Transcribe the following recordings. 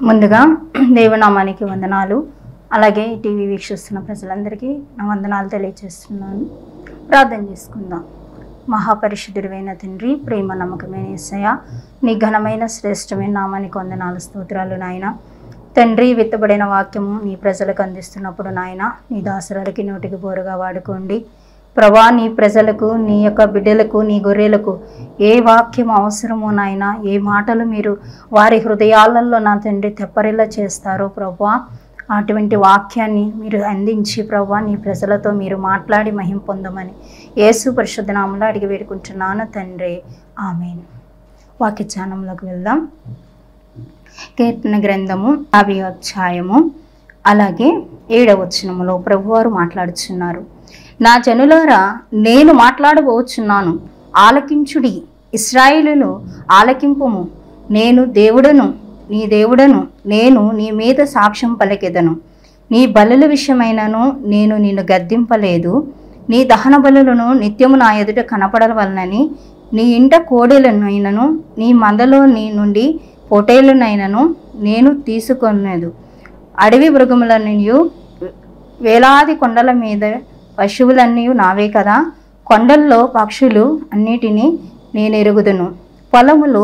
ముందుగా దేవనామానికి వందనాలు అలాగే ఈ టీవీ వీక్షిస్తున్న ప్రజలందరికీ నా వందనాలు తెలియజేస్తున్నాను ప్రార్థన చేసుకుందాం మహాపరిశుద్ధుడైన తండ్రి ప్రేమ నమ్మకమైన యేసయ్య నీ ఘనమైన శ్రేష్టమైన నామానికి వందనాలు స్తోత్రాలు నాయన తండ్రి విత్తబడిన వాక్యము నీ ప్రజలకు అందిస్తున్నప్పుడు నాయన నీ దాసరులకి నోటికి బోరుగా వాడుకోండి ప్రభా నీ ప్రజలకు నీ యొక్క బిడ్డలకు నీ గొర్రెలకు ఏ వాక్యం అవసరమో నాయన ఏ మాటలు మీరు వారి హృదయాలలో నా తండ్రి తెప్పరిల్ల చేస్తారో ప్రభా అటువంటి వాక్యాన్ని మీరు అందించి ప్రభా నీ ప్రజలతో మీరు మాట్లాడి మహిం పొందమని యేసు పరిశుద్ధ నామంలో అడిగి వేడుకుంటున్నాను తండ్రి ఆమెన్ వాక్య ధ్యానంలోకి వెళ్దాం కీర్తన గ్రంథము యాభై అధ్యాయము అలాగే ఏడవ వచనములో ప్రభువారు మాట్లాడుచున్నారు నా జనులారా నేను మాట్లాడబోచున్నాను ఆలకించుడి ఇస్రాయేలును ఆలకింపుము నేను దేవుడను నీ దేవుడను నేను నీ మీద సాక్ష్యం పలికెదను నీ బలుల విషయమైనను నేను నిన్ను గద్దింపలేదు నీ దహన బలులను నిత్యము నా ఎదుట కనపడవలనని నీ ఇంట కోడెలనైనను నీ మందలో నీ నుండి పొటేలునైనను నేను తీసుకొనేదు అడవి మృగములన్నయు వేలాది కొండల మీద పశువులన్నీ నావే కదా కొండల్లో పక్షులు అన్నిటినీ నేను ఎరుగుదును పొలములో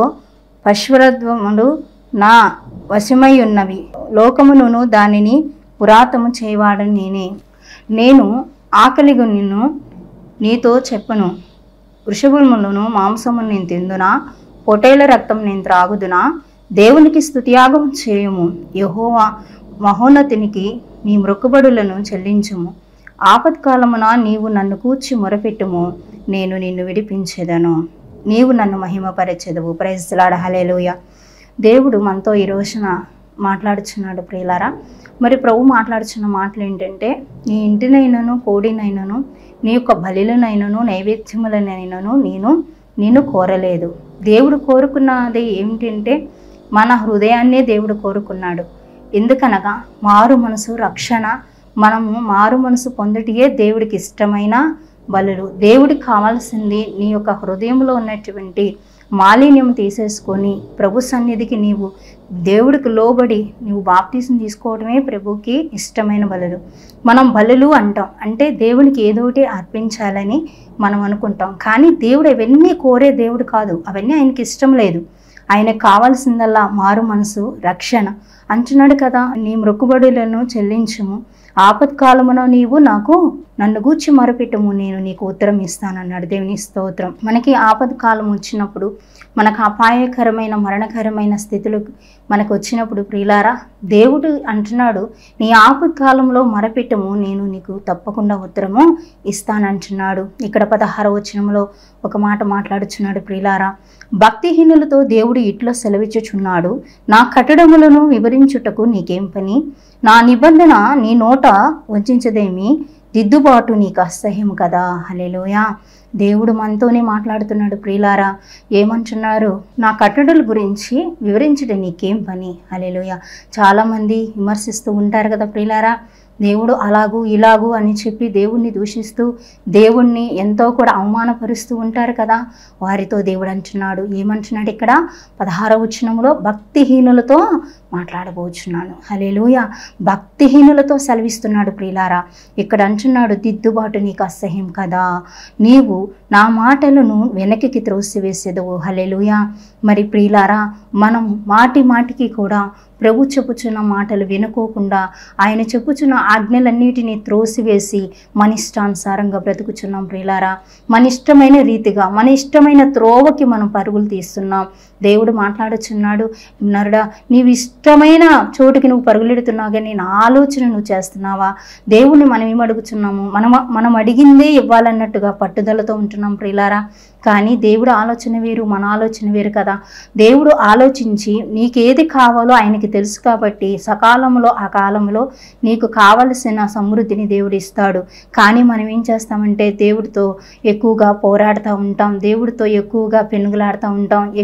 పశురత్వములు నా వశమై ఉన్నవి లోకమును దానిని పురాతము చేయవాడని నేనే నేను ఆకలిగును నీతో చెప్పను వృషభములను మాంసమును నేను తిందునా పొటేల రక్తం నేను త్రాగుదునా దేవునికి స్తుతియాగం చేయుము యహోవా మహోన్నతునికి నీ మృక్కుబడులను చెల్లించుము ఆపత్కాలమున నీవు నన్ను కూర్చి మొరపెట్టుము నేను నిన్ను విడిపించేదను నీవు నన్ను మహిమపరచెదవు ప్రైజ్లాడ హలేలుయ దేవుడు మనతో ఈ రోజున మాట్లాడుచున్నాడు ప్రియులారా మరి ప్రభు మాట్లాడుచున్న మాటలు ఏంటంటే నీ ఇంటినైనను కోడినైనను నీ యొక్క బలిలనైనను నైవేద్యములనైనను నేను నేను కోరలేదు దేవుడు కోరుకున్నది ఏమిటంటే మన హృదయాన్నే దేవుడు కోరుకున్నాడు ఎందుకనగా మారు మనసు రక్షణ మనము మారు మనసు పొందుటియే దేవుడికి ఇష్టమైన బలులు దేవుడికి కావాల్సింది నీ యొక్క హృదయంలో ఉన్నటువంటి మాలిన్యం తీసేసుకొని ప్రభు సన్నిధికి నీవు దేవుడికి లోబడి నీవు బాప్తీసం తీసుకోవడమే ప్రభుకి ఇష్టమైన బలులు మనం బలులు అంటాం అంటే దేవునికి ఏదోటి అర్పించాలని మనం అనుకుంటాం కానీ దేవుడు అవన్నీ కోరే దేవుడు కాదు అవన్నీ ఆయనకి ఇష్టం లేదు ఆయనకు కావాల్సిందల్లా మారు మనసు రక్షణ అంటున్నాడు కదా నీ మృక్కుబడులను చెల్లించుము ఆపత్కాలమున నీవు నాకు నన్ను గూర్చి మొరపెట్టుము నేను నీకు ఉత్తరం ఇస్తానన్నాడు దేవుని స్తోత్రం మనకి ఆపత్కాలం వచ్చినప్పుడు మనకు అపాయకరమైన మరణకరమైన స్థితులు మనకు వచ్చినప్పుడు ప్రియులారా దేవుడు అంటున్నాడు నీ ఆపత్కాలంలో మొరపెట్టము నేను నీకు తప్పకుండా ఉత్తరము ఇస్తానంటున్నాడు ఇక్కడ పదహార వచనంలో ఒక మాట మాట్లాడుచున్నాడు ప్రియులారా భక్తిహీనులతో దేవుడు ఇట్లో సెలవిచ్చుచున్నాడు నా కట్టడములను వివరించుటకు నీకేం పని నా నిబంధన నీ నోట వంచదేమి దిద్దుబాటు నీకు అసహ్యం కదా హలేలోయా దేవుడు మనతోనే మాట్లాడుతున్నాడు ప్రియులారా ఏమంటున్నారు నా కట్టడల గురించి వివరించడం నీకేం పని హలేలోయ చాలామంది విమర్శిస్తూ ఉంటారు కదా ప్రియులారా దేవుడు అలాగూ ఇలాగూ అని చెప్పి దేవుణ్ణి దూషిస్తూ దేవుణ్ణి ఎంతో కూడా అవమానపరుస్తూ ఉంటారు కదా వారితో దేవుడు అంటున్నాడు ఏమంటున్నాడు ఇక్కడ పదహార వచనంలో భక్తిహీనులతో మాట్లాడబోచున్నాను హలేలుయ భక్తిహీనులతో సెలవిస్తున్నాడు ప్రియులారా ఇక్కడ అంటున్నాడు దిద్దుబాటు నీకు అసహ్యం కదా నీవు నా మాటలను వెనక్కి త్రోసివేసేదవు హలేలుయ మరి ప్రియులారా మనం మాటి మాటికి కూడా ప్రభు చెప్పుచున్న మాటలు వినుకోకుండా ఆయన చెప్పుచున్న ఆజ్ఞలన్నిటినీ త్రోసివేసి మన ఇష్టానుసారంగా బ్రతుకుచున్నాం ప్రియులారా మన ఇష్టమైన రీతిగా మన ఇష్టమైన త్రోవకి మనం పరుగులు తీస్తున్నాం దేవుడు మాట్లాడుచున్నాడు నరుడా నీవు ఇష్టమైన చోటుకి నువ్వు పరుగులెడుతున్నావు కానీ నా ఆలోచన నువ్వు చేస్తున్నావా దేవుణ్ణి మనం ఏం అడుగుతున్నాము మనం మనం అడిగిందే ఇవ్వాలన్నట్టుగా పట్టుదలతో ఉంటున్నాం ప్రియులారా కానీ దేవుడు ఆలోచన వేరు మన ఆలోచన వేరు కదా దేవుడు ఆలోచించి నీకేది కావాలో ఆయనకి తెలుసు కాబట్టి సకాలంలో ఆ కాలంలో నీకు కావలసిన సమృద్ధిని దేవుడు ఇస్తాడు కానీ మనం ఏం చేస్తామంటే దేవుడితో ఎక్కువగా పోరాడుతూ ఉంటాం దేవుడితో ఎక్కువగా పెనుగులాడుతూ ఉంటాం ఎక్కువగా నాకు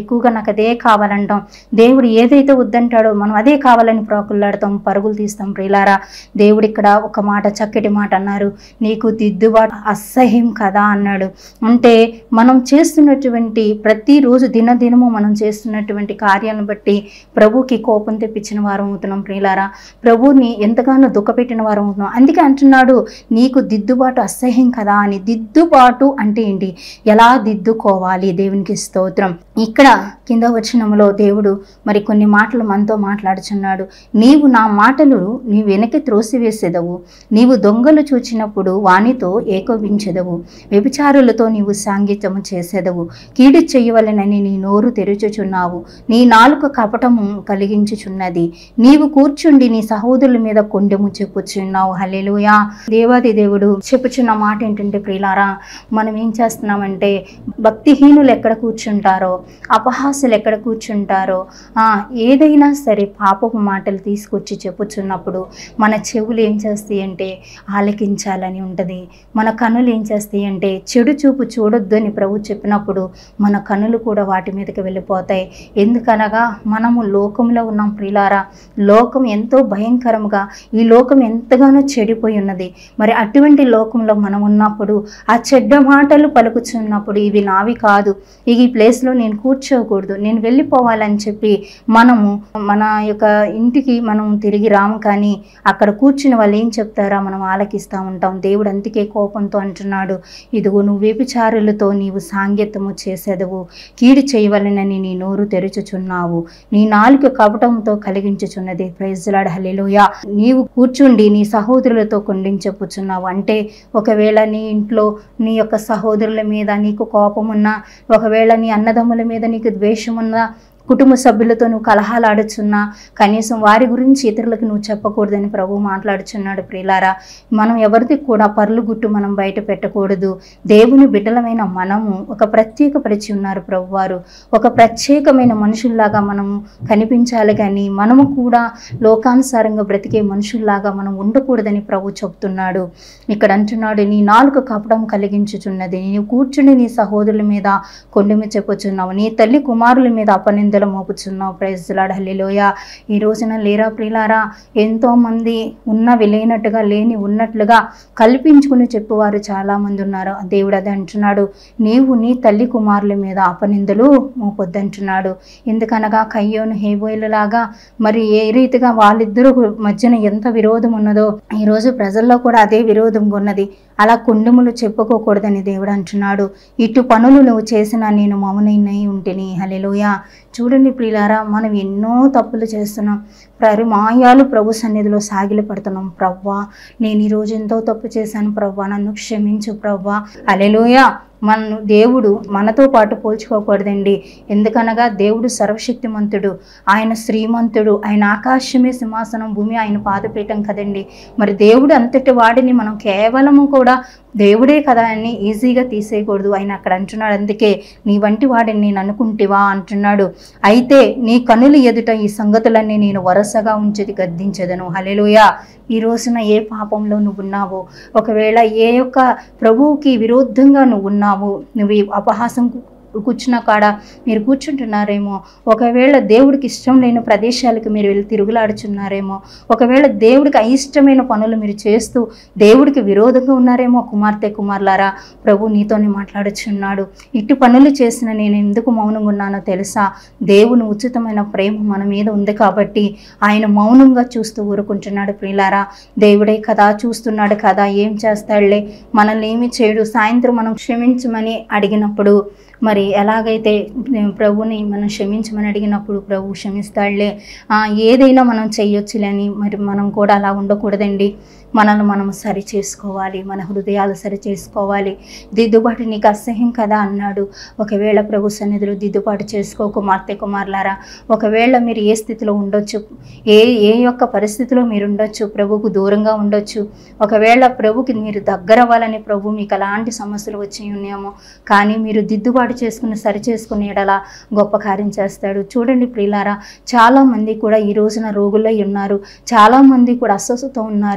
నాకు అదే కావాలంటాం దేవుడు ఏదైతే వద్దంటాడో మనం అదే కావాలని ప్రాకులాడతాం పరుగులు తీస్తాం ప్రియులారా దేవుడు ఇక్కడ ఒక మాట చక్కటి మాట అన్నారు నీకు దిద్దుబాటు అసహ్యం కదా అన్నాడు అంటే మనం చేస్తున్నటువంటి ప్రతిరోజు దినదినము మనం చేస్తున్నటువంటి కార్యాలను బట్టి ప్రభుకి కోపం తెప్పించిన వారం అవుతున్నాం ప్రియులారా ప్రభుని ఎంతగానో దుఃఖపెట్టిన వారం అవుతున్నాం అందుకే అంటున్నాడు నీకు దిద్దుబాటు అసహ్యం కదా అని దిద్దుబాటు అంటే ఏంటి ఎలా దిద్దుకోవాలి దేవునికి స్తోత్రం ఇక్కడ కింద వచనంలో దేవుడు మరి కొన్ని మాటలు మనతో మాట్లాడుచున్నాడు నీవు నా మాటలు నీ వెనక్కి త్రోసివేసేదవు నీవు దొంగలు చూచినప్పుడు వానితో ఏకోపించెదవు వ్యభిచారులతో నీవు సాంగీత్యము చేసేదవు కీడు చేయవలనని నీ నోరు తెరుచుచున్నావు నీ నాలుక కపటము కలిగించుచున్నది నీవు కూర్చుండి నీ సహోదరుల మీద కొండెము చెప్పుచున్నావు హల్లెలూయా దేవాది దేవుడు చెప్పుచున్న మాట ఏంటంటే ప్రియులారా మనం ఏం చేస్తున్నామంటే భక్తిహీనులు ఎక్కడ కూర్చుంటారో అపహాసులు ఎక్కడ కూర్చుంటారో ఆ, ఏదైనా సరే పాపపు మాటలు తీసుకొచ్చి చెప్పుచున్నప్పుడు మన చెవులు ఏం చేస్తాయి అంటే ఆలకించాలని ఉంటుంది మన కనులు ఏం చేస్తాయి అంటే చెడు చూపు చూడొద్దు అని ప్రభు చెప్పినప్పుడు మన కనులు కూడా వాటి మీదకి వెళ్ళిపోతాయి ఎందుకనగా మనము లోకంలో ఉన్నాం ప్రియులారా లోకం ఎంతో భయంకరంగా ఈ లోకం ఎంతగానో చెడిపోయి ఉన్నది మరి అటువంటి లోకంలో మనం ఉన్నప్పుడు ఆ చెడ్డ మాటలు పలుకుచున్నప్పుడు ఇవి నావి కాదు ఇక ఈ ప్లేస్లో నేను కూర్చోకూడదు నేను వెళ్ళిపోవాలని చెప్పి మనము మన యొక్క ఇంటికి మనం తిరిగి రాము కానీ అక్కడ కూర్చుని వాళ్ళు ఏం చెప్తారా మనం ఆలకిస్తూ ఉంటాం దేవుడు అందుకే కోపంతో అంటున్నాడు ఇదిగో నువ్వు వ్యభిచారులతో నీవు సాంగత్యము చేసేదవు కీడు చేయవలనని నీ నోరు తెరుచుచున్నావు నీ నాలుక కపటంతో కలిగించుచున్నది ప్రైజ్లాడ్ హల్లెలూయా నీవు కూర్చుండి నీ సహోదరులతో కొండించెప్పుచున్నావు అంటే ఒకవేళ నీ ఇంట్లో నీ యొక్క సహోదరుల మీద నీకు కోపం ఉన్నా ఒకవేళ నీ అన్నదమ్ముల మీద నీకు ద్వేషం ఉన్నా కుటుంబ సభ్యులతో నువ్వు కలహాలు ఆడుచున్నా కనీసం వారి గురించి ఇతరులకు నువ్వు చెప్పకూడదని ప్రభు మాట్లాడుచున్నాడు ప్రియులారా మనం ఎవరిది కూడా పర్లు గుట్టు మనం బయట పెట్టకూడదు దేవుని బిడ్డలమైన మనము ఒక ప్రత్యేక పరిచి ఉన్నారు ప్రభు వారు ఒక ప్రత్యేకమైన మనుషుల్లాగా మనము కనిపించాలి కానీ మనము కూడా లోకానుసారంగా బ్రతికే మనుషుల్లాగా మనం ఉండకూడదని ప్రభు చెప్తున్నాడు ఇక్కడ అంటున్నాడు నీ నాలుక కపడం కలిగించుచున్నది నీవు కూర్చుని నీ సహోదరుల మీద కొండమి చెప్పుచున్నావు నీ తల్లి కుమారుల మీద అపనిందలు మోపుచున్నావు ప్రైజ్లాడ్ హల్లిలోయ ఈ రోజున లేరా ప్రియులారా ఎంతో మంది ఉన్నవి లేనట్టుగా లేని ఉన్నట్లుగా కల్పించుకుని చెప్పువారు చాలా మంది ఉన్నారు దేవుడు అది అంటున్నాడు నీవు నీ తల్లి కుమారుల మీద అపనిందలు మోపొద్దంటున్నాడు ఎందుకనగా కయ్యోను హేబోయిలలాగా మరి ఏ రీతిగా వాళ్ళిద్దరూ మధ్యన ఎంత విరోధం ఉన్నదో ఈ రోజు ప్రజల్లో కూడా అదే విరోధం ఉన్నది అలా కుండములు చెప్పుకోకూడదని దేవుడు అంటున్నాడు ఇటు పనులు నువ్వు చేసిన నేను మౌనై ఉంటిని హలెలోయ చూడండి ప్రియులారా మనం ఎన్నో తప్పులు చేస్తున్నాం ప్రరి మాయాలు ప్రభు సన్నిధిలో సాగిలి పడుతున్నాం ప్రవ్వా నేను ఈరోజు ఎంతో తప్పు చేశాను ప్రవ్వా నన్ను క్షమించు ప్రవ్వా అలెలోయ మన దేవుడు మనతో పాటు పోల్చుకోకూడదండి ఎందుకనగా దేవుడు సర్వశక్తిమంతుడు ఆయన శ్రీమంతుడు ఆయన ఆకాశమే సింహాసనం భూమి ఆయన పాదపీఠం కదండి మరి దేవుడు అంతటి వాడిని మనం కేవలము కూడా దేవుడే కదా అని ఈజీగా తీసేయకూడదు ఆయన అక్కడ అంటున్నాడు అందుకే నీ వంటి వాడిని నేను అనుకుంటివా అంటున్నాడు అయితే నీ కనులు ఎదుట ఈ సంగతులన్నీ నేను వరుసగా ఉంచేది గద్దించదను హలెలుయా ఈ రోజున ఏ పాపంలో నువ్వు ఉన్నావో ఒకవేళ ఏ యొక్క ప్రభువుకి విరుద్ధంగా నువ్వు ఉన్నావు నువ్వు ఈ అపహాసం కూర్చున్న కాడ మీరు కూర్చుంటున్నారేమో ఒకవేళ దేవుడికి ఇష్టం లేని ప్రదేశాలకు మీరు వెళ్ళి తిరుగులాడుచున్నారేమో ఒకవేళ దేవుడికి అయిష్టమైన పనులు మీరు చేస్తూ దేవుడికి విరోధంగా ఉన్నారేమో కుమార్తె కుమార్లారా ప్రభు నీతోనే మాట్లాడుచున్నాడు ఇటు పనులు చేసిన నేను ఎందుకు మౌనంగా ఉన్నానో తెలుసా దేవుని ఉచితమైన ప్రేమ మన మీద ఉంది కాబట్టి ఆయన మౌనంగా చూస్తూ ఊరుకుంటున్నాడు ప్రియులారా దేవుడే కదా చూస్తున్నాడు కదా ఏం చేస్తాడులే మనల్ని ఏమి చేయడు సాయంత్రం మనం క్షమించమని అడిగినప్పుడు మరి ఎలాగైతే ప్రభుని మనం క్షమించమని అడిగినప్పుడు ప్రభు క్షమిస్తాడులే ఆ, ఏదైనా మనం చెయ్యొచ్చులే అని మరి మనం కూడా అలా ఉండకూడదండి మనల్ని మనం సరి చేసుకోవాలి మన హృదయాలు సరి చేసుకోవాలి దిద్దుబాటు నీకు అసహ్యం కదా అన్నాడు ఒకవేళ ప్రభు సన్నిధిలో దిద్దుబాటు చేసుకో కుమార్తె కుమారులారా ఒకవేళ మీరు ఏ స్థితిలో ఉండొచ్చు ఏ ఏ యొక్క పరిస్థితిలో మీరు ఉండొచ్చు ప్రభుకు దూరంగా ఉండొచ్చు ఒకవేళ ప్రభుకి మీరు దగ్గర అవ్వాలని ప్రభు మీకు అలాంటి సమస్యలు వచ్చి ఉన్నాయేమో కానీ మీరు దిద్దుబాటు చేసుకుని సరి చేసుకుని ఎడలా గొప్ప కార్యం చేస్తాడు చూడండి ప్రియులారా చాలా మంది కూడా ఈ రోజున రోగులై ఉన్నారు చాలా మంది కూడా అస్వస్థత ఉన్నారు అనారోగ్య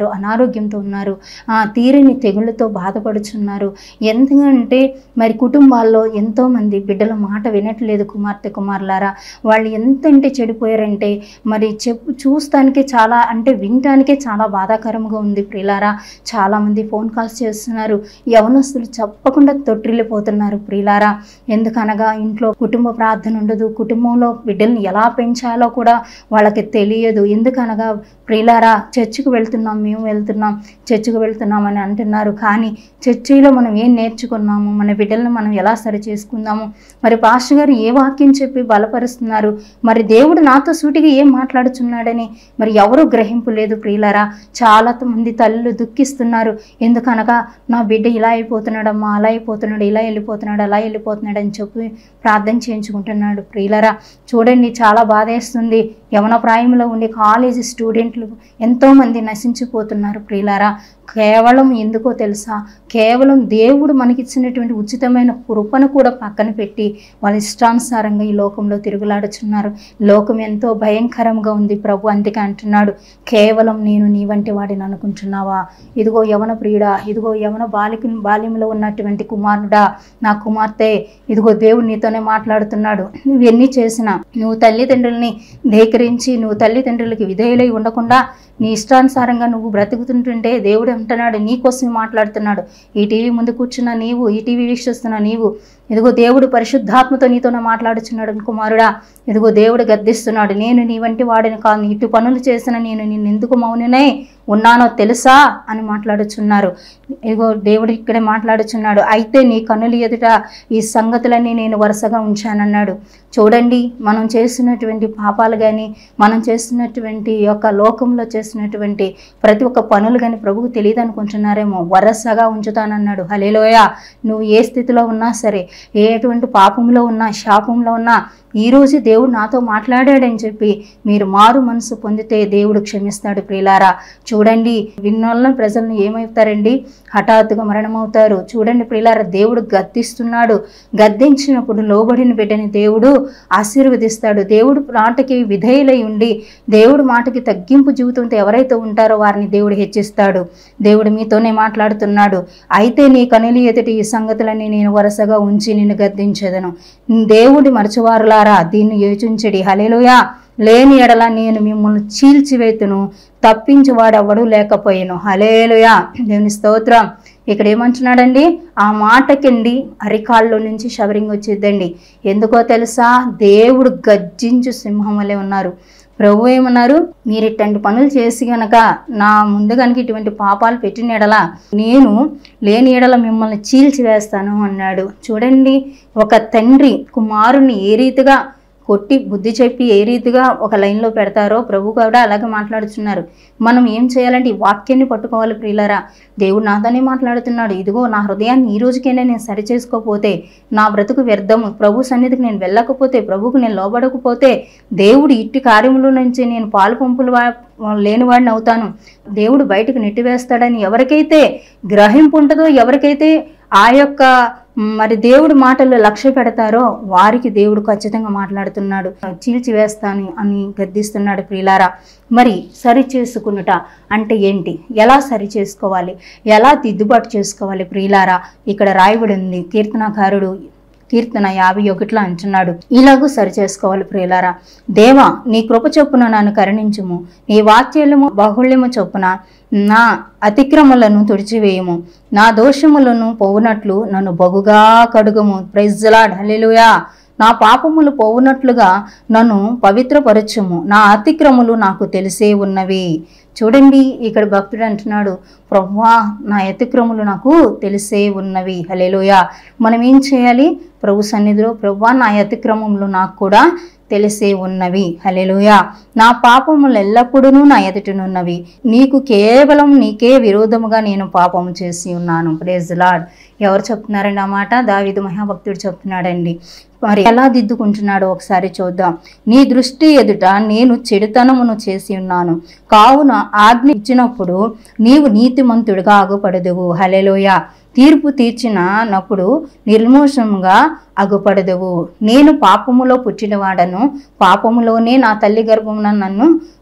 అనారోగ్యంతో ఉన్నారు ఆ తీరని తెగుళ్ళతో బాధపడుచున్నారు ఎందుకంటే మరి కుటుంబాల్లో ఎంతోమంది బిడ్డల మాట వినట్లేదు కుమార్తె కుమారులారా వాళ్ళు ఎంతంటే చెడిపోయారంటే మరి చెప్పు చూస్తానికే చాలా అంటే వినటానికే చాలా బాధాకరంగా ఉంది ప్రియులారా చాలామంది ఫోన్ కాల్స్ చేస్తున్నారు యవనస్తులు చెప్పకుండా తొట్టిల్లిపోతున్నారు ప్రియులారా ఎందుకనగా ఇంట్లో కుటుంబ ప్రార్థన ఉండదు కుటుంబంలో బిడ్డల్ని ఎలా పెంచాలో కూడా వాళ్ళకి తెలియదు ఎందుకనగా ప్రియులారా చర్చికి వెళ్తున్నాం మేము వెళ్తున్నాం చర్చికి వెళ్తున్నామని అంటున్నారు కానీ చర్చిలో మనం ఏం నేర్చుకున్నాము మన బిడ్డలను మనం ఎలా సరి చేసుకుందాము మరి పాస్టర్ గారు ఏ వాక్యం చెప్పి బలపరుస్తున్నారు మరి దేవుడు నాతో సూటిగా ఏం మాట్లాడుచున్నాడని మరి ఎవరు గ్రహింపు లేదు ప్రియులారా చాలా మంది తల్లులు దుఃఖిస్తున్నారు ఎందుకనగా నా బిడ్డ ఇలా అయిపోతున్నాడమ్మా అలా అయిపోతున్నాడు ఇలా వెళ్ళిపోతున్నాడు అలా వెళ్ళిపోతున్నాడు అని చెప్పి ప్రార్థన చేయించుకుంటున్నాడు ప్రియులరా చూడండి చాలా బాధేస్తుంది యవన ప్రాయంలో ఉండే కాలేజీ స్టూడెంట్లు ఎంతోమంది నశించిపోతున్నారు ప్రియులారా కేవలం ఎందుకో తెలుసా కేవలం దేవుడు మనకిచ్చినటువంటి ఉచితమైన కృపను కూడా పక్కన పెట్టి వాళ్ళ ఇష్టానుసారంగా ఈ లోకంలో తిరుగులాడుచున్నారు లోకం ఎంతో భయంకరంగా ఉంది ప్రభు అందుకే అంటున్నాడు కేవలం నేను నీ వంటి వాడిని అనుకుంటున్నావా ఇదిగో యవన ప్రియుడా ఇదిగో యవన బాలిక బాల్యంలో ఉన్నటువంటి కుమారుడా నా కుమార్తె ఇదిగో దేవుడు నీతోనే మాట్లాడుతున్నాడు నువ్వు ఎన్ని చేసినా నువ్వు తల్లిదండ్రుల్ని ధీకరించి నువ్వు తల్లిదండ్రులకి విధేయులై ఉండకుండా నీ ఇష్టానుసారంగా నువ్వు బ్రతుకుతుంటుంటే దేవుడు అంటున్నాడు నీ కోసం మాట్లాడుతున్నాడు ఈ టీవీ ముందు కూర్చున్న నీవు ఈ టీవీ వీక్షిస్తున్న నీవు ఇదిగో దేవుడు పరిశుద్ధాత్మతో నీతోనే మాట్లాడుచున్నాడు కుమారుడా ఇదిగో దేవుడు గద్దిస్తున్నాడు నేను నీ వంటి వాడిని కాదు ఇటు పనులు చేసిన నేను నిన్ను ఎందుకు మౌననే ఉన్నానో తెలుసా అని మాట్లాడుచున్నారు ఇదిగో దేవుడు ఇక్కడే మాట్లాడుచున్నాడు అయితే నీ కన్నులు ఎదుట ఈ సంగతులన్నీ నేను వరుసగా ఉంచానన్నాడు చూడండి మనం చేస్తున్నటువంటి పాపాలు కానీ మనం చేస్తున్నటువంటి ఈ యొక్క లోకంలో చేస్తున్నటువంటి ప్రతి ఒక్క పనులు కానీ ప్రభుకు తెలియదు అనుకుంటున్నారేమో వరసగా ఉంచుతానన్నాడు హలేలోయ నువ్వు ఏ స్థితిలో ఉన్నా సరే ఏ ఎటువంటి పాపంలో ఉన్నా శాపంలో ఉన్నా ఈ రోజు దేవుడు నాతో మాట్లాడాడని చెప్పి మీరు మారు మనసు పొందితే దేవుడు క్షమిస్తాడు ప్రియులారా చూడండి విన్నోళ్ళ ప్రజలను ఏమవుతారండి హఠాత్తుగా మరణమవుతారు చూడండి ప్రియులారా దేవుడు గద్దిస్తున్నాడు గద్దించినప్పుడు లోబడిన బిడ్డని దేవుడు ఆశీర్వదిస్తాడు దేవుడు మాటకి విధేయులై ఉండి దేవుడు మాటకి తగ్గింపు జీవితంతో ఎవరైతే ఉంటారో వారిని దేవుడు హెచ్చిస్తాడు దేవుడు మీతోనే మాట్లాడుతున్నాడు అయితే నీ కనులు ఎదుటి ఈ సంగతులన్నీ నేను వరుసగా ఉంచి నిన్ను గద్దించేదను దేవుడి మరచువారులారా దీన్ని యోచించడి హలేలుయా లేని ఎడల నేను మిమ్మల్ని చీల్చివేతును తప్పించువాడెవడు లేకపోయాను హలేలుయా దేవుని స్తోత్రం ఇక్కడ ఏమంటున్నాడండి ఆ మాటకండి అరికాళ్ళలో నుంచి షవరింగ్ వచ్చిద్దండి ఎందుకో తెలుసా దేవుడు గర్జించు సింహం వలె ఉన్నారు ప్రభు ఏమన్నారు మీరు ఇట్లాంటి పనులు చేసి గనక నా ముందు కనుక ఇటువంటి పాపాలు పెట్టిన ఎడల నేను లేని ఎడల మిమ్మల్ని చీల్చివేస్తాను అన్నాడు చూడండి ఒక తండ్రి కుమారుని ఏ రీతిగా కొట్టి బుద్ధి చెప్పి ఏ రీతిగా ఒక లైన్లో పెడతారో ప్రభు కూడా అలాగే మాట్లాడుతున్నారు మనం ఏం చేయాలంటే ఈ వాక్యాన్ని పట్టుకోవాలి ప్రియులరా దేవుడు నాతోనే మాట్లాడుతున్నాడు ఇదిగో నా హృదయాన్ని ఈ రోజుకైనా నేను సరి చేసుకోకపోతే నా బ్రతుకు వ్యర్థము ప్రభు సన్నిధికి నేను వెళ్ళకపోతే ప్రభుకు నేను లోబడకపోతే దేవుడు ఇట్టి కార్యముల నుంచి నేను పాలు పంపులు వా- లేనివాడిని అవుతాను దేవుడు బయటకు నెట్టివేస్తాడని ఎవరికైతే గ్రహింపు ఉంటుందో ఎవరికైతే ఆ యొక్క మరి దేవుడు మాటలు లక్ష్య పెడతారో వారికి దేవుడు ఖచ్చితంగా మాట్లాడుతున్నాడు చీల్చివేస్తాను అని గద్దిస్తున్నాడు ప్రియులారా మరి సరి చేసుకునుట అంటే ఏంటి ఎలా సరి చేసుకోవాలి ఎలా దిద్దుబాటు చేసుకోవాలి ప్రియులారా ఇక్కడ రాయబడి ఉంది కీర్తనకారుడు కీర్తన యాభై ఒకటిలో అంటున్నాడు ఇలాగూ సరి చేసుకోవాలి ప్రియులారా దేవా నీ కృప చొప్పున నన్ను కరుణించుము నీ వాక్యము బాహుళ్యము చొప్పున నా అతిక్రమలను తుడిచివేయము నా దోషములను పోవునట్లు నన్ను బహుగా కడుగుము ప్రైజ్లాడ్ హల్లెలూయా నా పాపములు పోవునట్లుగా నన్ను పవిత్రపరచుము నా అతిక్రములు నాకు తెలిసే ఉన్నవి చూడండి ఇక్కడ భక్తుడు అంటున్నాడు ప్రభువా నా అతిక్రములు నాకు తెలిసే ఉన్నవి హలేలోయ మనం ఏం చేయాలి ప్రభు సన్నిధిలో ప్రభువా నా అతిక్రమములు నాకు కూడా తెలిసే ఉన్నవి హలెలుయ నా పాపములు ఎల్లప్పుడూ నా ఎదుటనున్నవి నీకు కేవలం నీకే విరోధముగా నేను పాపము చేసి ఉన్నాను ప్రేజ్ లాడ్ ఎవరు చెప్తున్నారండి ఆ మాట దావిదు మహాభక్తుడు చెప్తున్నాడండి మరి ఎలా దిద్దుకుంటున్నాడో ఒకసారి చూద్దాం నీ దృష్టి ఎదుట నేను చెడుతనమును చేసి ఉన్నాను కావున ఆజ్ఞ ఇచ్చినప్పుడు నీవు నీతిమంతుడిగా అగుపడదువు హలెలోయ తీర్పు తీర్చినప్పుడు నిర్మోషంగా అగుపడదువు నేను పాపములో పుట్టినవాడను పాపములోనే నా తల్లి గర్భమున నన్ను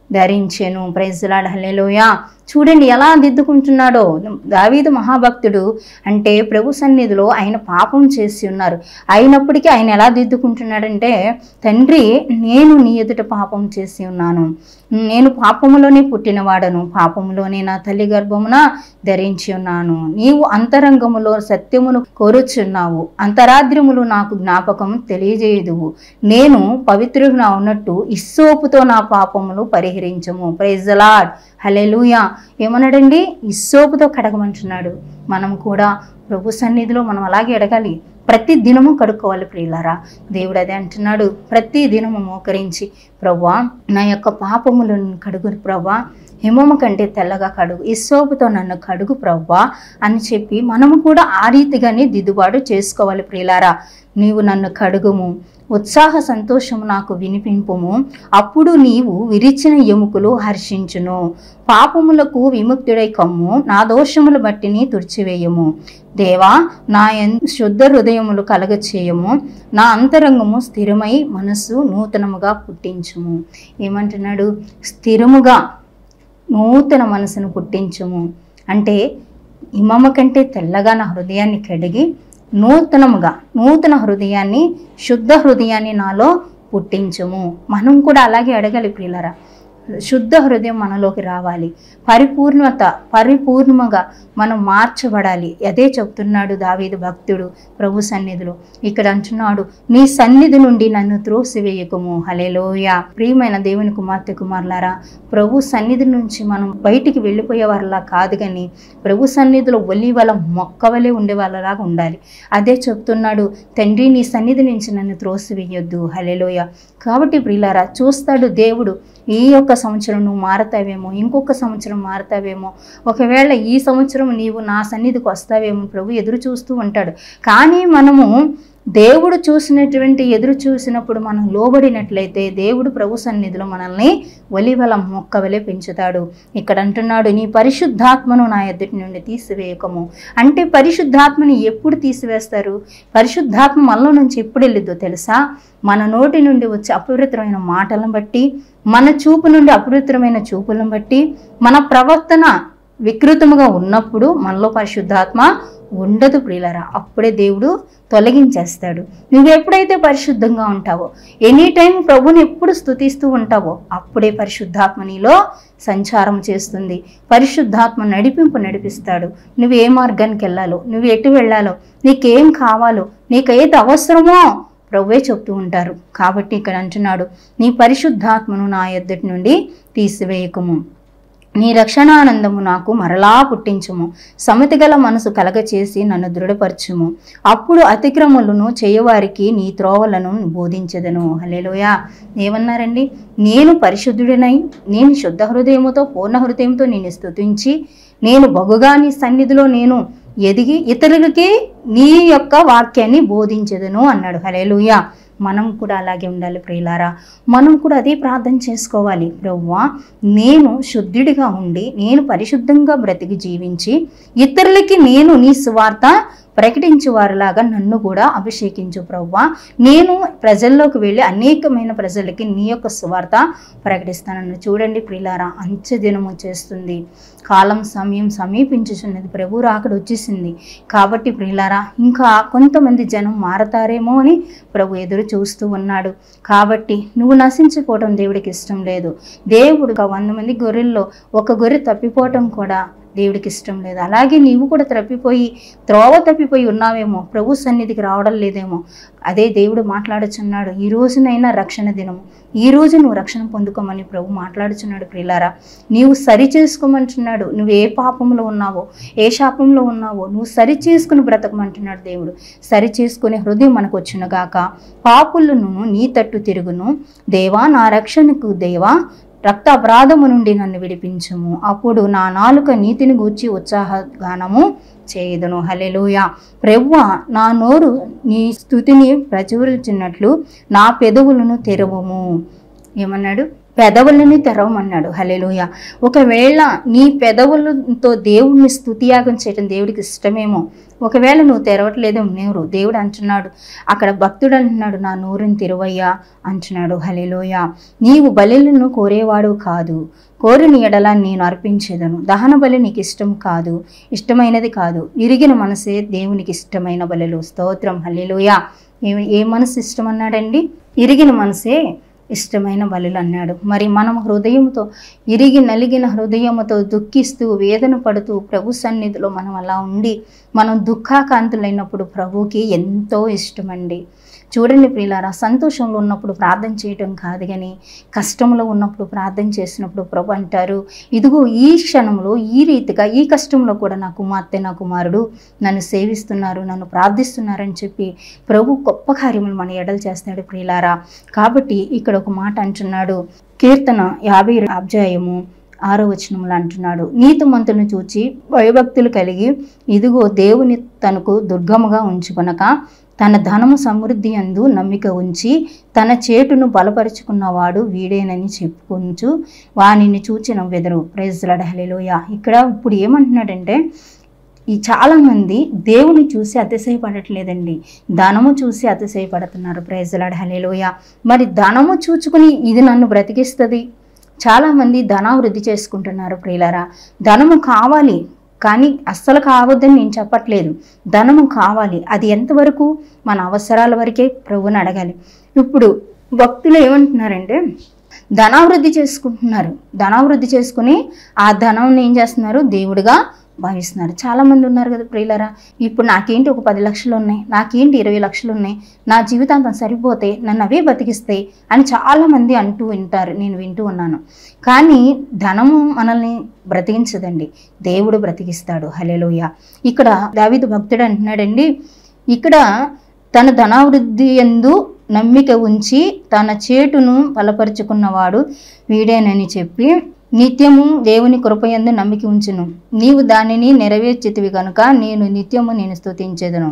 ధరించెను ప్రైజ్లాడ్ హల్లెలూయ చూడండి ఎలా దిద్దుకుంటున్నాడో దావీదు మహాభక్తుడు అంటే ప్రభు సన్నిధిలో ఆయన పాపం చేసి ఉన్నారు అయినప్పటికీ ఆయన ఎలా దిద్దుకుంటున్నాడంటే తండ్రి నేను నీ ఎదుట పాపం చేసి ఉన్నాను నేను పాపములోనే పుట్టినవాడను పాపములోనే నా తల్లి గర్భమున ధరించి ఉన్నాను నీవు అంతరంగములో సత్యమును కోరుచున్నావు అంతరాద్రములు నాకు జ్ఞాపకం తెలియజేయదువు నేను పవిత్రుగా ఉన్నట్టు ఇస్సోపుతో నా పాపములు పరిహరించము ప్రైజ్ లాడ్ హలెలుయా ఏమన్నాడండి ఇస్సోపుతో కడగమంటున్నాడు మనం కూడా ప్రభు సన్నిధిలో మనం అలాగే అడగాలి ప్రతి దినము కడుక్కోవాలి ప్రియులారా దేవుడు అదే అంటున్నాడు ప్రతి దినము మోకరించి ప్రవ్వా నా యొక్క పాపములను కడుగు ప్రవ్వా హిమము కంటే తెల్లగా కడుగు ఇస్సోపుతో నన్ను కడుగు ప్రవ్వా అని చెప్పి మనము కూడా ఆ రీతిగానే దిద్దుబాటు చేసుకోవాలి ప్రియులారా నీవు నన్ను కడుగుము ఉత్సాహ సంతోషము నాకు వినిపింపుము అప్పుడు నీవు విరిచిన ఎముకలు హర్షించును పాపములకు విముక్తుడై కమ్ము నా దోషముల బట్టిని తుడిచివేయము దేవా నా ఎన్ శుద్ధ హృదయములు కలగచేయము నా అంతరంగము స్థిరమై మనస్సు నూతనముగా పుట్టించుము ఏమంటున్నాడు స్థిరముగా నూతన మనసును పుట్టించుము అంటే హిమమ కంటే తెల్లగా నా హృదయాన్ని కడిగి నూతనముగా నూతన హృదయాన్ని శుద్ధ హృదయాన్ని నాలో పుట్టించుము మనం కూడా అలాగే అడగాలి ప్రియులరా శుద్ధ హృదయం మనలోకి రావాలి పరిపూర్ణత పరిపూర్ణముగా మనం మార్చబడాలి అదే చెప్తున్నాడు దావీదు భక్తుడు ప్రభు సన్నిధిలో ఇక్కడ అంటున్నాడు నీ సన్నిధి నుండి నన్ను త్రోసివేయకము హలేలోయ ప్రియమైన దేవుని కుమార్తె కుమారులారా ప్రభు సన్నిధి నుంచి మనం బయటికి వెళ్ళిపోయే వాళ్ళలా కాదు కానీ ప్రభు సన్నిధిలో ఒలివల మొక్కవలే ఉండే వాళ్ళలాగా ఉండాలి అదే చెప్తున్నాడు తండ్రి నీ సన్నిధి నుంచి నన్ను త్రోసివేయొద్దు హలేలోయ కాబట్టి ప్రియులారా చూస్తాడు దేవుడు ఈ యొక్క సంవత్సరం నువ్వు మారతావేమో ఇంకొక సంవత్సరం మారతావేమో ఒకవేళ ఈ సంవత్సరం నీవు నా సన్నిధికి వస్తావేమో ప్రభు ఎదురు చూస్తూ ఉంటాడు కానీ మనము దేవుడు చూసినటువంటి ఎదురు చూసినప్పుడు మనం లోబడినట్లయితే దేవుడు ప్రభు సన్నిధిలో మనల్ని ఒలివల మొక్క వలె పెంచుతాడు ఇక్కడ అంటున్నాడు నీ పరిశుద్ధాత్మను నా ఎదుటి నుండి తీసివేయకము అంటే పరిశుద్ధాత్మని ఎప్పుడు తీసివేస్తారు పరిశుద్ధాత్మ మనలో నుంచి ఎప్పుడు వెళ్ళిద్దో తెలుసా మన నోటి నుండి వచ్చే అపవిత్రమైన మాటలను బట్టి మన చూపు నుండి అపవిత్రమైన చూపులను బట్టి మన ప్రవర్తన వికృతముగా ఉన్నప్పుడు మనలో పరిశుద్ధాత్మ ఉండదు ప్రియులరా అప్పుడే దేవుడు తొలగించేస్తాడు నువ్వు ఎప్పుడైతే పరిశుద్ధంగా ఉంటావో ఎనీ టైం ప్రభుని ఎప్పుడు స్తుతిస్తూ ఉంటావో అప్పుడే పరిశుద్ధాత్మ నీలో సంచారం చేస్తుంది పరిశుద్ధాత్మ నడిపింపు నడిపిస్తాడు నువ్వు ఏ మార్గానికి వెళ్ళాలో నువ్వు ఎటు వెళ్ళాలో నీకేం కావాలో నీకు ఏది అవసరమో ప్రభువే చెప్తూ ఉంటారు కాబట్టి ఇక్కడ అంటున్నాడు నీ పరిశుద్ధాత్మను నా ఎద్దటి నుండి తీసివేయకము నీ రక్షణానందము నాకు మరలా పుట్టించుము సమతి గల మనసు కలగచేసి నన్ను దృఢపరచుము అప్పుడు అతిక్రమలను చేయవారికి నీ త్రోవలను బోధించదను హలేలోయా ఏమన్నారండి నేను పరిశుద్ధుడినై నేను శుద్ధ హృదయముతో పూర్ణ హృదయంతో నేను స్తుతించి నేను బహుగా నీ సన్నిధిలో నేను ఎదిగి ఇతరులకి నీ యొక్క వాక్యాన్ని బోధించదను అన్నాడు హలేలుయా మనం కూడా అలాగే ఉండాలి ప్రియులారా మనం కూడా అదే ప్రార్థన చేసుకోవాలి ప్రవ్వా నేను శుద్ధుడిగా ఉండి నేను పరిశుద్ధంగా బ్రతికి జీవించి ఇతరులకి నేను నీ సువార్త ప్రకటించు వారిలాగా నన్ను కూడా అభిషేకించు ప్రవ్వా నేను ప్రజల్లోకి వెళ్ళి అనేకమైన ప్రజలకి నీ యొక్క సువార్త ప్రకటిస్తానని చూడండి ప్రియులారా అంచె దినము చేస్తుంది కాలం సమయం సమీపించుచున్నది ప్రభు రాకడ వచ్చేసింది కాబట్టి ప్రియులారా ఇంకా కొంతమంది జనం మారతారేమో అని ప్రభు ఎదురు చూస్తూ ఉన్నాడు కాబట్టి నువ్వు నశించిపోవటం దేవుడికి ఇష్టం లేదు దేవుడు ఒక వంద మంది గొర్రెల్లో ఒక గొర్రె తప్పిపోవటం కూడా దేవుడికి ఇష్టం లేదు అలాగే నీవు కూడా తప్పిపోయి త్రోవ తప్పిపోయి ఉన్నావేమో ప్రభు సన్నిధికి రావడం లేదేమో అదే దేవుడు మాట్లాడుచున్నాడు ఈ రోజునైనా రక్షణ దినము ఈ రోజు నువ్వు రక్షణ పొందుకోమని ప్రభు మాట్లాడుచున్నాడు ప్రియులారా నీవు సరి చేసుకోమంటున్నాడు నువ్వు ఏ పాపంలో ఉన్నావో ఏ శాపంలో ఉన్నావో నువ్వు సరి చేసుకుని బ్రతకమంటున్నాడు దేవుడు సరి చేసుకునే హృదయం మనకు వచ్చును గాక పాపులను నీ తట్టు తిరుగును దేవా నా రక్షణకు దేవా రక్త అపరాధము నుండి నన్ను విడిపించుము అప్పుడు నా నాలుక నీతిని గూర్చి ఉత్సాహగానము చేయదును హలెలుయ ప్రవ్వ నా నోరు నీ స్థుతిని ప్రచురించినట్లు నా పెదవులను తెరవము ఏమన్నాడు పెదవులని తెరవమన్నాడు హలేలుయ ఒకవేళ నీ పెదవులతో దేవుణ్ణి స్తుతియాగం చేయడం దేవుడికి ఇష్టమేమో ఒకవేళ నువ్వు తెరవట్లేదు నోరు దేవుడు అంటున్నాడు అక్కడ భక్తుడు అంటున్నాడు నా నోరుని తెరవయ్యా అంటున్నాడు హలేలోయ నీవు బలిలను కోరేవాడు కాదు కోరిన ఎడల నేను అర్పించేదను దహన బలి నీకు ఇష్టం కాదు ఇష్టమైనది కాదు ఇరిగిన మనసే దేవునికి ఇష్టమైన బలులు స్తోత్రం హలేలోయ ఏ ఏ మనసు ఇష్టం అన్నాడండి ఇరిగిన మనసే ఇష్టమైన బలులు అన్నాడు మరి మనం హృదయంతో ఇరిగి నలిగిన హృదయముతో దుఃఖిస్తూ వేదన పడుతూ ప్రభు సన్నిధిలో మనం అలా ఉండి మనం దుఃఖాకాంతులైనప్పుడు ప్రభుకి ఎంతో ఇష్టమండి చూడండి ప్రియులారా సంతోషంలో ఉన్నప్పుడు ప్రార్థన చేయటం కాదు కానీ కష్టంలో ఉన్నప్పుడు ప్రార్థన చేసినప్పుడు ప్రభు అంటారు ఇదిగో ఈ క్షణంలో ఈ రీతిగా ఈ కష్టంలో కూడా నా కుమార్తె నా కుమారుడు నన్ను సేవిస్తున్నారు నన్ను ప్రార్థిస్తున్నారని చెప్పి ప్రభు గొప్ప కార్యములు మన ఎడలు చేస్తాడు ప్రియులారా కాబట్టి ఇక్కడ ఒక మాట అంటున్నాడు కీర్తన యాభై అధ్యాయము ఆరో వచనములు అంటున్నాడు నీతిమంతుని చూచి భయభక్తులు కలిగి ఇదిగో దేవుని తనకు దుర్గముగా ఉంచుకొనక తన ధనము సమృద్ధి అందు నమ్మిక ఉంచి తన చేటును బలపరుచుకున్నవాడు వీడేనని చెప్పుకొంచు వానిని చూచి నవ్వెదరు ప్రైజ్లడహలేలోయ ఇక్కడ ఇప్పుడు ఏమంటున్నాడంటే ఈ చాలామంది దేవుని చూసి అతిశయపడట్లేదండి ధనము చూసి అతిశయపడుతున్నారు ప్రైజ్లాడ్ హలేలోయ మరి ధనము చూచుకుని ఇది నన్ను బ్రతికిస్తుంది చాలామంది ధనావృద్ధి చేసుకుంటున్నారు ప్రియులారా ధనము కావాలి కానీ అస్సలు కావద్దని నేను చెప్పట్లేదు ధనము కావాలి అది ఎంతవరకు మన అవసరాల వరకే ప్రభుని అడగాలి ఇప్పుడు భక్తులు ఏమంటున్నారంటే ధనావృద్ధి చేసుకుంటున్నారు ధనావృద్ధి చేసుకుని ఆ ధనం ఏం చేస్తున్నారు దేవుడిగా భావిస్తున్నారు చాలామంది ఉన్నారు కదా ప్రియులరా ఇప్పుడు నాకేంటి ఒక పది లక్షలు ఉన్నాయి నాకేంటి ఇరవై లక్షలు ఉన్నాయి నా జీవితాంతం సరిపోతే నన్ను అవే బతికిస్తాయి అని చాలామంది అంటూ వింటారు నేను వింటూ ఉన్నాను కానీ ధనము మనల్ని బ్రతికించదండి దేవుడు బ్రతికిస్తాడు హలేలోయ ఇక్కడ దావిదు భక్తుడు అంటున్నాడండి ఇక్కడ తన ధనావృద్ధి ఎందు నమ్మిక ఉంచి తన చేటును బలపరుచుకున్నవాడు వీడేనని చెప్పి నిత్యము దేవుని కృపయందు నమ్మిక ఉంచును నీవు దానిని నెరవేర్చితివి కనుక నేను నిత్యము నేను స్తుతించేదను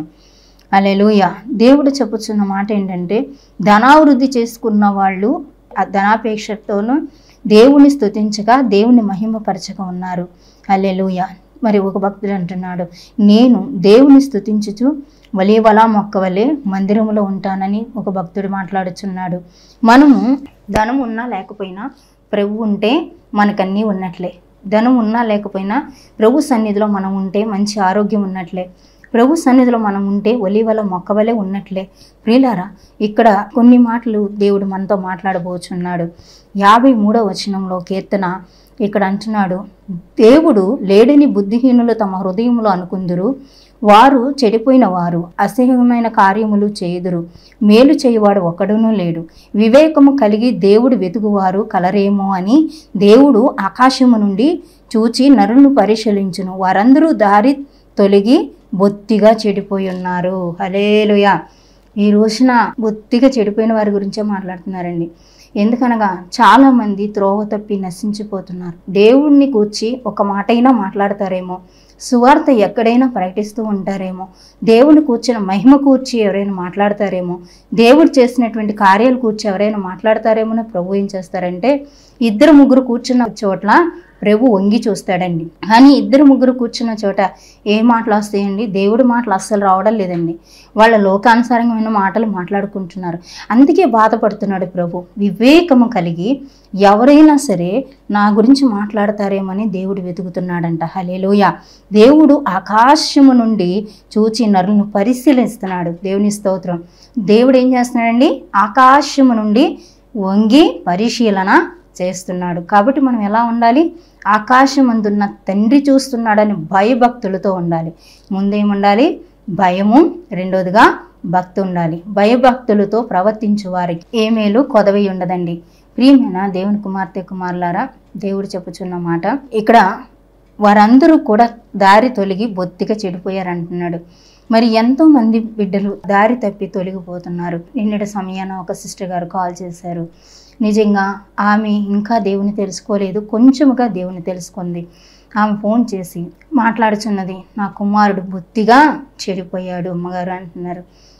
అలెలుయ దేవుడు చెప్పుచున్న మాట ఏంటంటే ధనావృద్ధి చేసుకున్న వాళ్ళు ఆ ధనాపేక్షతోనూ దేవుని స్తుతించగా దేవుని మహిమపరచక ఉన్నారు అలెలుయ మరి ఒక భక్తుడు అంటున్నాడు నేను దేవుని స్తుతించుచు వలేవలా మొక్క వలె మందిరములో ఉంటానని ఒక భక్తుడు మాట్లాడుచున్నాడు మనము ధనం ఉన్నా లేకపోయినా ప్రభు ఉంటే మనకన్నీ ఉన్నట్లే ధనం ఉన్నా లేకపోయినా ప్రభు సన్నిధిలో మనం ఉంటే మంచి ఆరోగ్యం ఉన్నట్లే ప్రభు సన్నిధిలో మనం ఉంటే ఒలివల మొక్కవలే ఉన్నట్లే ప్రియులారా ఇక్కడ కొన్ని మాటలు దేవుడు మనతో మాట్లాడబోచున్నాడు యాభై మూడో వచనంలో కీర్తన ఇక్కడ అంటున్నాడు దేవుడు లేడని బుద్ధిహీనులు తమ హృదయంలో అనుకుందురు వారు చెడిపోయిన వారు అసహ్యమైన కార్యములు చేయుదురు మేలు చేయువాడు ఒకడునూ లేడు వివేకము కలిగి దేవుడు వెతుకువారు కలరేమో అని దేవుడు ఆకాశము నుండి చూచి నరులను పరిశీలించును వారందరూ దారి తొలగి బొత్తిగా చెడిపోయి ఉన్నారు హలేలుయా ఈ రోజున బొత్తిగా చెడిపోయిన వారి గురించే మాట్లాడుతున్నారండి ఎందుకనగా చాలామంది త్రోవ తప్పి నశించిపోతున్నారు దేవుణ్ణి కూర్చి ఒక మాట అయినా మాట్లాడతారేమో సువార్త ఎక్కడైనా ప్రకటిస్తూ ఉంటారేమో దేవుని కూర్చిన మహిమ కూర్చి ఎవరైనా మాట్లాడతారేమో దేవుడు చేసినటువంటి కార్యాలు కూర్చి ఎవరైనా మాట్లాడతారేమో అని ప్రభు ఏం చేస్తారంటే ఇద్దరు ముగ్గురు కూర్చున్న చోట్ల ప్రభు వంగి చూస్తాడండి కానీ ఇద్దరు ముగ్గురు కూర్చున్న చోట ఏ మాటలు వస్తాయండి దేవుడి మాటలు అస్సలు రావడం లేదండి వాళ్ళ లోకానుసారమైన మాటలు మాట్లాడుకుంటున్నారు అందుకే బాధపడుతున్నాడు ప్రభు వివేకము కలిగి ఎవరైనా సరే నా గురించి మాట్లాడతారేమని దేవుడు వెతుకుతున్నాడంట హలేలోయ దేవుడు ఆకాశము నుండి చూచి నరులను పరిశీలిస్తున్నాడు దేవుని స్తోత్రం దేవుడు ఏం చేస్తున్నాడండి ఆకాశము నుండి వంగి పరిశీలన చేస్తున్నాడు కాబట్టి మనం ఎలా ఉండాలి ఆకాశమందున్న తండ్రి చూస్తున్నాడని భయభక్తులతో ఉండాలి ముందేముండాలి భయము రెండోదిగా భక్తి ఉండాలి భయభక్తులతో ప్రవర్తించు వారికి ఏ మేలు కొదవి ఉండదండి ప్రియమైన దేవుని కుమార్తె కుమారులారా దేవుడు చెప్పుచున్న మాట ఇక్కడ వారందరూ కూడా దారి తొలగి బొత్తిగా చెడిపోయారంటున్నాడు మరి ఎంతో మంది బిడ్డలు దారి తప్పి తొలగిపోతున్నారు నిన్నటి సమయాన ఒక సిస్టర్ గారు కాల్ చేశారు నిజంగా ఆమె ఇంకా దేవుని తెలుసుకోలేదు కొంచెముగా దేవుని తెలుసుకుంది ఆమె ఫోన్ చేసి మాట్లాడుచున్నది నా కుమారుడు బొత్తిగా చెడిపోయాడు అమ్మగారు అంటున్నారు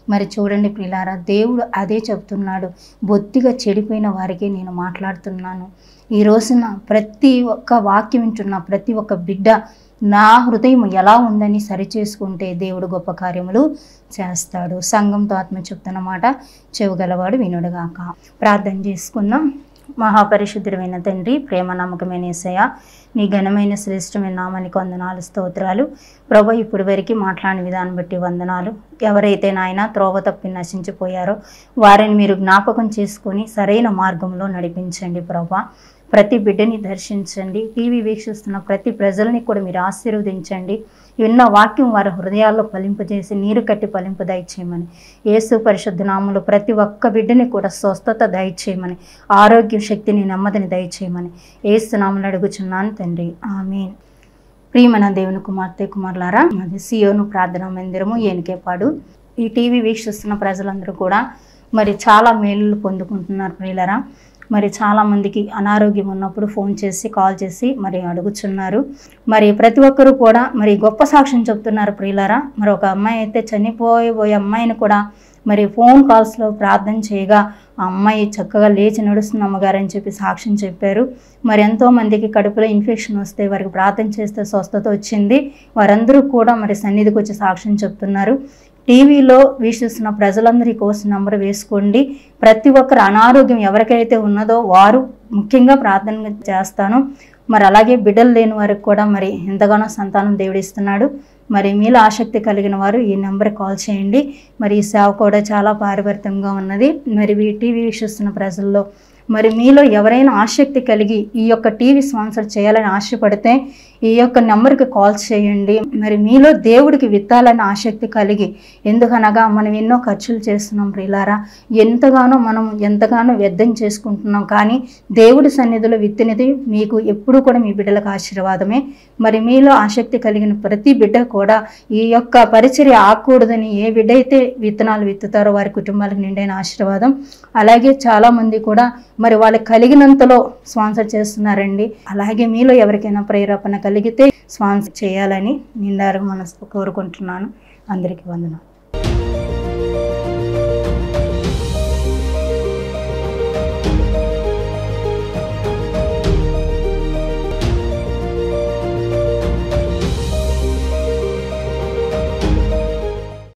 మరి చూడండి ప్రిలారా దేవుడు అదే చెప్తున్నాడు బొత్తిగా చెడిపోయిన వారికి నేను మాట్లాడుతున్నాను ఈ రోజున ప్రతి ఒక్క వాక్యం వింటున్న ప్రతి ఒక్క బిడ్డ నా హృదయం ఎలా ఉందని సరిచేసుకుంటే దేవుడు గొప్ప కార్యములు చేస్తాడు సంఘంతో ఆత్మ చెప్తున్న మాట చెవుగలవాడు వినుడుగాక ప్రార్థన చేసుకుందాం మహాపరిశుద్ధుడమైన తండ్రి ప్రేమ నమ్మకమైన ఏసయ్య నీ ఘనమైన శ్రేష్టమైన నామానికి వందనాలు స్తోత్రాలు ప్రభు ఇప్పుడు వరకు మాట్లాడిన విధానం బట్టి వందనాలు ఎవరైతే నాయన త్రోవ తప్పి నశించిపోయారో వారిని మీరు జ్ఞాపకం చేసుకొని సరైన మార్గంలో నడిపించండి ప్రభా ప్రతి బిడ్డని దర్శించండి టీవీ వీక్షిస్తున్న ప్రతి ప్రజల్ని కూడా మీరు ఆశీర్వదించండి విన్న వాక్యం వారి హృదయాల్లో ఫలింపజేసి నీరు కట్టి ఫలింపు దయచేయమని యేసు పరిశుద్ధ నామంలో ప్రతి ఒక్క బిడ్డని కూడా స్వస్థత దయచేయమని ఆరోగ్య శక్తిని నెమ్మదిని దయచేయమని ఏసు నామలు అడుగుచున్నాను తండ్రి ఆమెన్ ప్రియమైన దేవుని కుమార్తె కుమారులారా అది సియోను ప్రార్థనా మందిరము ఏనికేపాడు ఈ టీవీ వీక్షిస్తున్న ప్రజలందరూ కూడా మరి చాలా మేలులు పొందుకుంటున్నారు ప్రియులరా మరి చాలామందికి అనారోగ్యం ఉన్నప్పుడు ఫోన్ చేసి కాల్ చేసి మరి అడుగుచున్నారు మరి ప్రతి ఒక్కరూ కూడా మరి గొప్ప సాక్ష్యం చెప్తున్నారు ప్రియులరా మరి ఒక అమ్మాయి అయితే చనిపోయే అమ్మాయిని కూడా మరి ఫోన్ కాల్స్లో ప్రార్థన చేయగా ఆ అమ్మాయి చక్కగా లేచి నడుస్తుంది అమ్మగారు అని చెప్పి సాక్ష్యం చెప్పారు మరి ఎంతో మందికి కడుపులో ఇన్ఫెక్షన్ వస్తే వారికి ప్రార్థన చేస్తే స్వస్థత వచ్చింది వారందరూ కూడా మరి సన్నిధికి వచ్చి సాక్ష్యం చెప్తున్నారు టీవీలో వీక్షిస్తున్న ప్రజలందరూ ఈ కోర్సు నంబర్ వేసుకోండి ప్రతి ఒక్కరు అనారోగ్యం ఎవరికైతే ఉన్నదో వారు ముఖ్యంగా ప్రార్థన చేస్తాను మరి అలాగే బిడ్డలు లేని వారికి కూడా మరి ఎంతగానో సంతానం దేవుడిస్తున్నాడు మరి మీలో ఆసక్తి కలిగిన వారు ఈ నెంబర్ కాల్ చేయండి మరి ఈ సేవ కూడా చాలా పారివర్తంగా ఉన్నది మరి ఈ టీవీ వీక్షిస్తున్న ప్రజల్లో మరి మీలో ఎవరైనా ఆసక్తి కలిగి ఈ యొక్క టీవీ స్పాన్సర్ చేయాలని ఆశపడితే ఈ యొక్క నెంబర్కి కాల్ చేయండి మరి మీలో దేవుడికి విత్తాలని ఆసక్తి కలిగి ఎందుకనగా మనం ఎన్నో ఖర్చులు చేస్తున్నాం ప్రియులారా ఎంతగానో మనం ఎంతగానో వ్యర్థం చేసుకుంటున్నాం కానీ దేవుడి సన్నిధిలో విత్తినది మీకు ఎప్పుడు కూడా మీ బిడ్డలకు ఆశీర్వాదమే మరి మీలో ఆసక్తి కలిగిన ప్రతి బిడ్డ కూడా ఈ యొక్క పరిచర్య ఆకూడదని ఏ బిడ్డ అయితే విత్తనాలు విత్తుతారో వారి కుటుంబాలకు నిండైన ఆశీర్వాదం అలాగే చాలామంది కూడా మరి వాళ్ళకి కలిగినంతలో స్పాన్సర్ చేస్తున్నారండి అలాగే మీలో ఎవరికైనా ప్రేరేపణ కలిగితే స్పాన్సర్ చేయాలని నిండారు మనసు కోరుకుంటున్నాను అందరికీ వందనాలు